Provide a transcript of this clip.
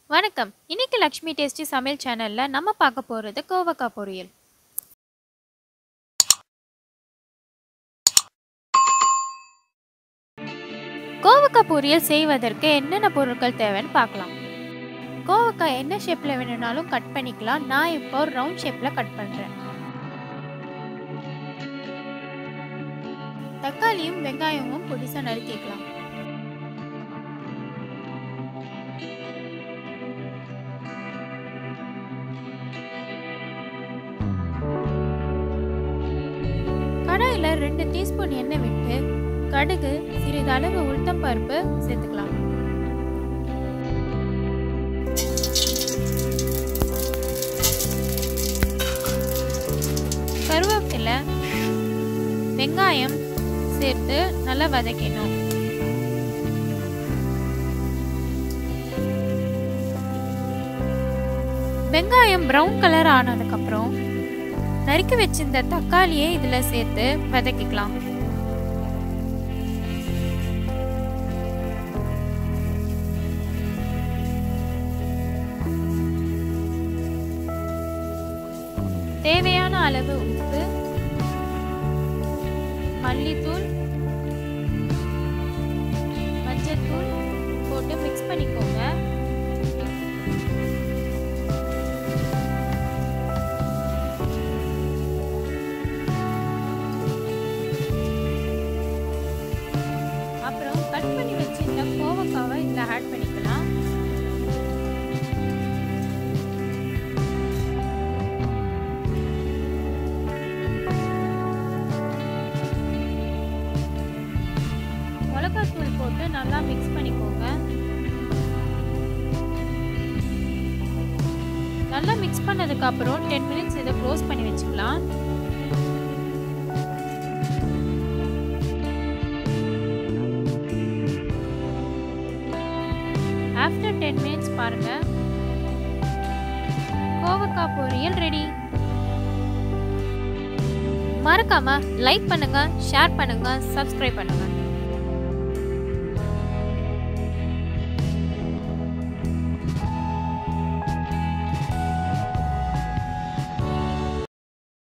வணக்கம் இன்னைக்கு லக்ஷ்மி டேஸ்டி சமையல் சேனல்ல நம்ம பார்க்க போறது கோவக்காய் பொரியல் கோவக்காய் பொரியல் செய்வதற்கு என்னென்ன பொருட்கள் தேவைன்னு பார்க்கலாம் கோவக்காய் என்ன ஷேப்ல வேணும்னாலும் கட் பண்ணிக்கலாம் நான் இப்போ ரவுண்ட் ஷேப்ல கட் பண்றேன் தக்காளியும் வெங்காயமும் பொடிசா நறுக்கிக்கலாம் கடாயில் ரெண்டு டீஸ்பூன் எண்ணெய் விட்டு கடுகு சிறிதளவு உளுத்தம் பருப்பு சேர்த்துக்கலாம் கருவேப்பிலை வெங்காயம் சேர்த்து நல்லா வதக்கணும் வெங்காயம் ப்ரௌன் கலர் ஆனதுக்கப்புறம் நறுக்கி வச்சிருந்த தக்காளியை இதில் சேர்த்து வதக்கிக்கலாம் தேவையான அளவு உப்பு மல்லித்தூள் மஞ்சத்தூள் போட்டு மிக்ஸ் பண்ணிக்கோங்க அப்புறம் கட் பண்ணி வச்சிருந்த கோவக்காவை இதில் ஆட் பண்ணிக்கலாம் மிளகாத்தூள் போட்டு நல்லா மிக்ஸ் பண்ணிக்கோங்க நல்லா மிக்ஸ் பண்ணதுக்கு அப்புறம் டென் மினிட்ஸ் இதை க்ளோஸ் பண்ணி வச்சுக்கலாம் ஆஃப்டர் டென் மினிட்ஸ் பாருங்க கோவக்காய் பொரியல் ரெடி மறக்காம லைக் பண்ணுங்க ஷேர் பண்ணுங்க சப்ஸ்கிரைப் பண்ணுங்க